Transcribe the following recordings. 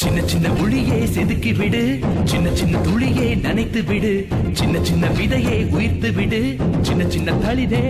சின்ன சின்ன ஒளியே செதுக்கி விடு சின்ன சின்ன துளியே நனைத்து விடு சின்ன சின்ன விதையை உயிர்த்து விடு சின்ன சின்ன தளிரே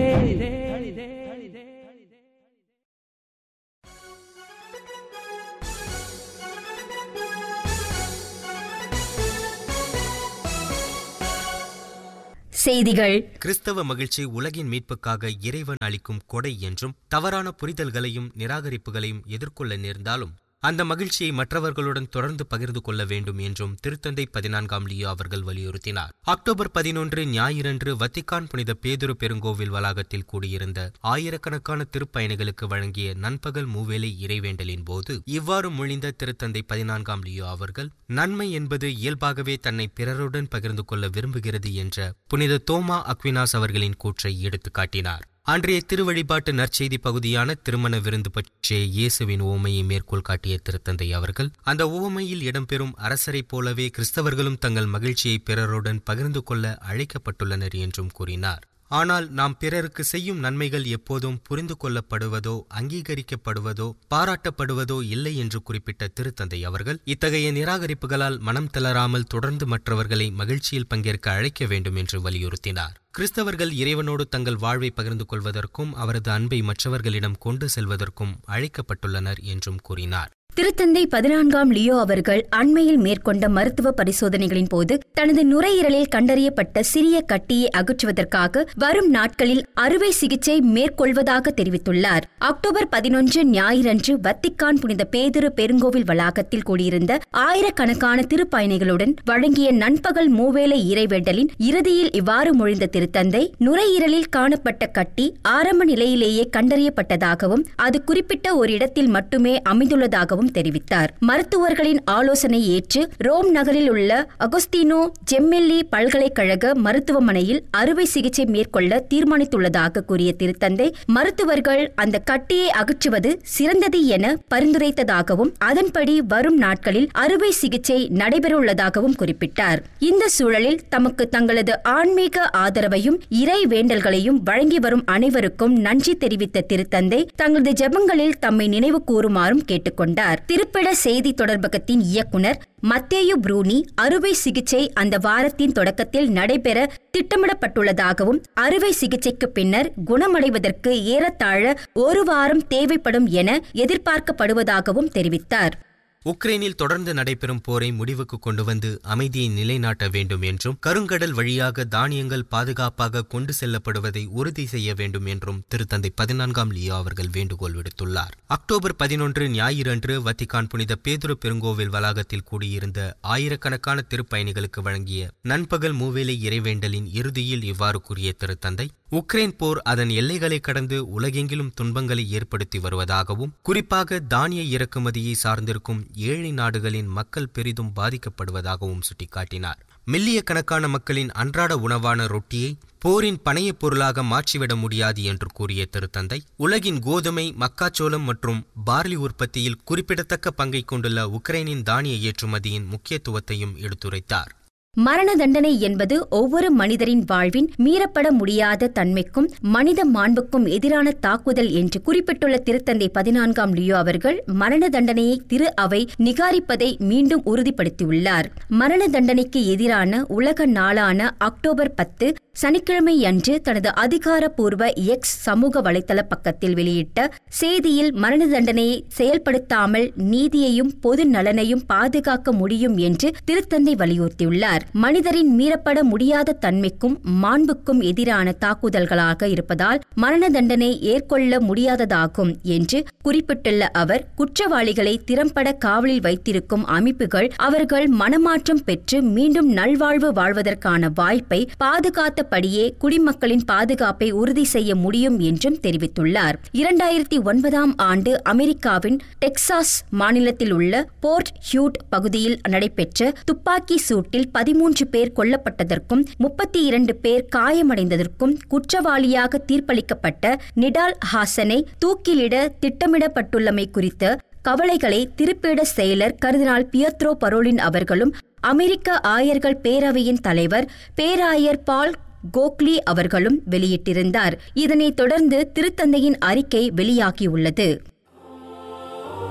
செய்திகள் கிறிஸ்தவ மகிழ்ச்சி உலகின் மீட்புக்காக இறைவன் அளிக்கும் கொடை என்றும் தவறான புரிதல்களையும் நிராகரிப்புகளையும் எதிர்கொள்ள நேர்ந்தாலும் அந்த மகிழ்ச்சியை மற்றவர்களுடன் தொடர்ந்து பகிர்ந்து கொள்ள வேண்டும் என்றும் திருத்தந்தை பதினான்காம் லியோ அவர்கள் வலியுறுத்தினார் அக்டோபர் பதினொன்று ஞாயிறன்று வத்திக்கான் புனித பேதுரு பெருங்கோவில் வளாகத்தில் கூடியிருந்த ஆயிரக்கணக்கான திருப்பயணிகளுக்கு வழங்கிய நண்பகல் மூவேளை இறைவேண்டலின் போது இவ்வாறு மொழிந்த திருத்தந்தை பதினான்காம் லியோ அவர்கள் நன்மை என்பது இயல்பாகவே தன்னை பிறருடன் பகிர்ந்து கொள்ள விரும்புகிறது என்ற புனித தோமா அக்வினாஸ் அவர்களின் கூற்றை எடுத்துக்காட்டினார் அன்றைய திருவழிபாட்டு நற்செய்தி பகுதியான திருமண விருந்து பற்றிய இயேசுவின் உவமையை மேற்கோள் காட்டிய திருத்தந்தை அவர்கள் அந்த உவமையில் இடம்பெறும் அரசரைப் போலவே கிறிஸ்தவர்களும் தங்கள் மகிழ்ச்சியை பிறருடன் பகிர்ந்து கொள்ள அழைக்கப்பட்டுள்ளனர் என்றும் கூறினார் ஆனால் நாம் பிறருக்கு செய்யும் நன்மைகள் எப்போதும் புரிந்து கொள்ளப்படுவதோ அங்கீகரிக்கப்படுவதோ பாராட்டப்படுவதோ இல்லை என்று குறிப்பிட்ட திருத்தந்தை அவர்கள் இத்தகைய நிராகரிப்புகளால் மனம் தளராமல் தொடர்ந்து மற்றவர்களை மகிழ்ச்சியில் பங்கேற்க அழைக்க வேண்டும் என்று வலியுறுத்தினார் கிறிஸ்தவர்கள் இறைவனோடு தங்கள் வாழ்வை பகிர்ந்து கொள்வதற்கும் அவரது அன்பை மற்றவர்களிடம் கொண்டு செல்வதற்கும் அழைக்கப்பட்டுள்ளனர் என்றும் கூறினார் திருத்தந்தை பதினான்காம் லியோ அவர்கள் அண்மையில் மேற்கொண்ட மருத்துவ பரிசோதனைகளின் போது தனது நுரையீரலில் கண்டறியப்பட்ட சிறிய கட்டியை அகற்றுவதற்காக வரும் நாட்களில் அறுவை சிகிச்சை மேற்கொள்வதாக தெரிவித்துள்ளார் அக்டோபர் பதினொன்று ஞாயிறன்று வத்திக்கான் புனித பேதுரு பெருங்கோவில் வளாகத்தில் கூடியிருந்த ஆயிரக்கணக்கான திருப்பயணிகளுடன் வழங்கிய நண்பகல் மூவேளை இறைவேண்டலின் இறுதியில் இவ்வாறு மொழிந்த திருத்தந்தை நுரையீரலில் காணப்பட்ட கட்டி ஆரம்ப நிலையிலேயே கண்டறியப்பட்டதாகவும் அது குறிப்பிட்ட ஒரு இடத்தில் மட்டுமே அமைந்துள்ளதாகவும் தெரிவித்தார் மருத்துவர்களின் ஆலோசனை ஏற்று ரோம் நகரில் உள்ள அகஸ்தீனோ ஜெம்மெல்லி பல்கலைக்கழக மருத்துவமனையில் அறுவை சிகிச்சை மேற்கொள்ள தீர்மானித்துள்ளதாக கூறிய திருத்தந்தை மருத்துவர்கள் அந்த கட்டியை அகற்றுவது சிறந்தது என பரிந்துரைத்ததாகவும் அதன்படி வரும் நாட்களில் அறுவை சிகிச்சை நடைபெறவுள்ளதாகவும் குறிப்பிட்டார் இந்த சூழலில் தமக்கு தங்களது ஆன்மீக ஆதரவையும் இறை வேண்டல்களையும் வழங்கி வரும் அனைவருக்கும் நன்றி தெரிவித்த திருத்தந்தை தங்களது ஜெபங்களில் தம்மை நினைவு கூறுமாறும் கேட்டுக்கொண்டார் திருப்பிட செய்தி தொடர்பகத்தின் இயக்குனர் மத்தேயு ப்ரூனி அறுவை சிகிச்சை அந்த வாரத்தின் தொடக்கத்தில் நடைபெற திட்டமிடப்பட்டுள்ளதாகவும் அறுவை சிகிச்சைக்கு பின்னர் குணமடைவதற்கு ஏறத்தாழ ஒரு வாரம் தேவைப்படும் என எதிர்பார்க்கப்படுவதாகவும் தெரிவித்தார் உக்ரைனில் தொடர்ந்து நடைபெறும் போரை முடிவுக்கு கொண்டு வந்து அமைதியை நிலைநாட்ட வேண்டும் என்றும் கருங்கடல் வழியாக தானியங்கள் பாதுகாப்பாக கொண்டு செல்லப்படுவதை உறுதி செய்ய வேண்டும் என்றும் திருத்தந்தை பதினான்காம் லியோ அவர்கள் வேண்டுகோள் விடுத்துள்ளார் அக்டோபர் பதினொன்று ஞாயிறன்று வத்திகான் புனித பேதுரு பெருங்கோவில் வளாகத்தில் கூடியிருந்த ஆயிரக்கணக்கான திருப்பயணிகளுக்கு வழங்கிய நண்பகல் மூவேளை இறைவேண்டலின் இறுதியில் இவ்வாறு கூறிய திருத்தந்தை உக்ரைன் போர் அதன் எல்லைகளை கடந்து உலகெங்கிலும் துன்பங்களை ஏற்படுத்தி வருவதாகவும் குறிப்பாக தானிய இறக்குமதியை சார்ந்திருக்கும் ஏழை நாடுகளின் மக்கள் பெரிதும் பாதிக்கப்படுவதாகவும் சுட்டிக்காட்டினார் மில்லிய கணக்கான மக்களின் அன்றாட உணவான ரொட்டியை போரின் பணையப் பொருளாக மாற்றிவிட முடியாது என்று கூறிய திருத்தந்தை உலகின் கோதுமை மக்காச்சோளம் மற்றும் பார்லி உற்பத்தியில் குறிப்பிடத்தக்க பங்கை கொண்டுள்ள உக்ரைனின் தானிய ஏற்றுமதியின் முக்கியத்துவத்தையும் எடுத்துரைத்தார் மரண தண்டனை என்பது ஒவ்வொரு மனிதரின் வாழ்வின் மீறப்பட முடியாத தன்மைக்கும் மனித மாண்புக்கும் எதிரான தாக்குதல் என்று குறிப்பிட்டுள்ள திருத்தந்தை பதினான்காம் லியோ அவர்கள் மரண தண்டனையை திரு அவை நிகாரிப்பதை மீண்டும் உறுதிப்படுத்தியுள்ளார் மரண தண்டனைக்கு எதிரான உலக நாளான அக்டோபர் பத்து சனிக்கிழமை அன்று தனது அதிகாரப்பூர்வ எக்ஸ் சமூக வலைதள பக்கத்தில் வெளியிட்ட செய்தியில் மரண தண்டனையை செயல்படுத்தாமல் நீதியையும் பொது நலனையும் பாதுகாக்க முடியும் என்று திருத்தந்தை வலியுறுத்தியுள்ளார் மனிதரின் மீறப்பட முடியாத தன்மைக்கும் மாண்புக்கும் எதிரான தாக்குதல்களாக இருப்பதால் மரண தண்டனை ஏற்கொள்ள முடியாததாகும் என்று குறிப்பிட்டுள்ள அவர் குற்றவாளிகளை திறம்பட காவலில் வைத்திருக்கும் அமைப்புகள் அவர்கள் மனமாற்றம் பெற்று மீண்டும் நல்வாழ்வு வாழ்வதற்கான வாய்ப்பை பாதுகாத்தபடியே குடிமக்களின் பாதுகாப்பை உறுதி செய்ய முடியும் என்றும் தெரிவித்துள்ளார் இரண்டாயிரத்தி ஒன்பதாம் ஆண்டு அமெரிக்காவின் டெக்சாஸ் மாநிலத்தில் உள்ள போர்ட் ஹியூட் பகுதியில் நடைபெற்ற துப்பாக்கி சூட்டில் பதிமூன்று பேர் கொல்லப்பட்டதற்கும் முப்பத்தி இரண்டு பேர் காயமடைந்ததற்கும் குற்றவாளியாக தீர்ப்பளிக்கப்பட்ட நிடால் ஹாசனை தூக்கிலிட திட்டமிடப்பட்டுள்ளமை குறித்த கவலைகளை திருப்பிட செயலர் கர்தினால் பியத்ரோ பரோலின் அவர்களும் அமெரிக்க ஆயர்கள் பேரவையின் தலைவர் பேராயர் பால் கோக்லி அவர்களும் வெளியிட்டிருந்தார் இதனைத் தொடர்ந்து திருத்தந்தையின் அறிக்கை வெளியாகியுள்ளது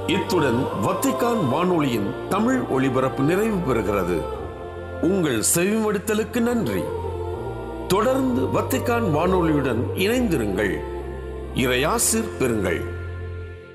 இத்துடன் வத்திக்கான் வானொலியின் தமிழ் ஒளிபரப்பு நிறைவு பெறுகிறது உங்கள் செவிமடுத்தலுக்கு நன்றி தொடர்ந்து வத்திக்கான் வானொலியுடன் இணைந்திருங்கள் இறையாசிர் பெறுங்கள்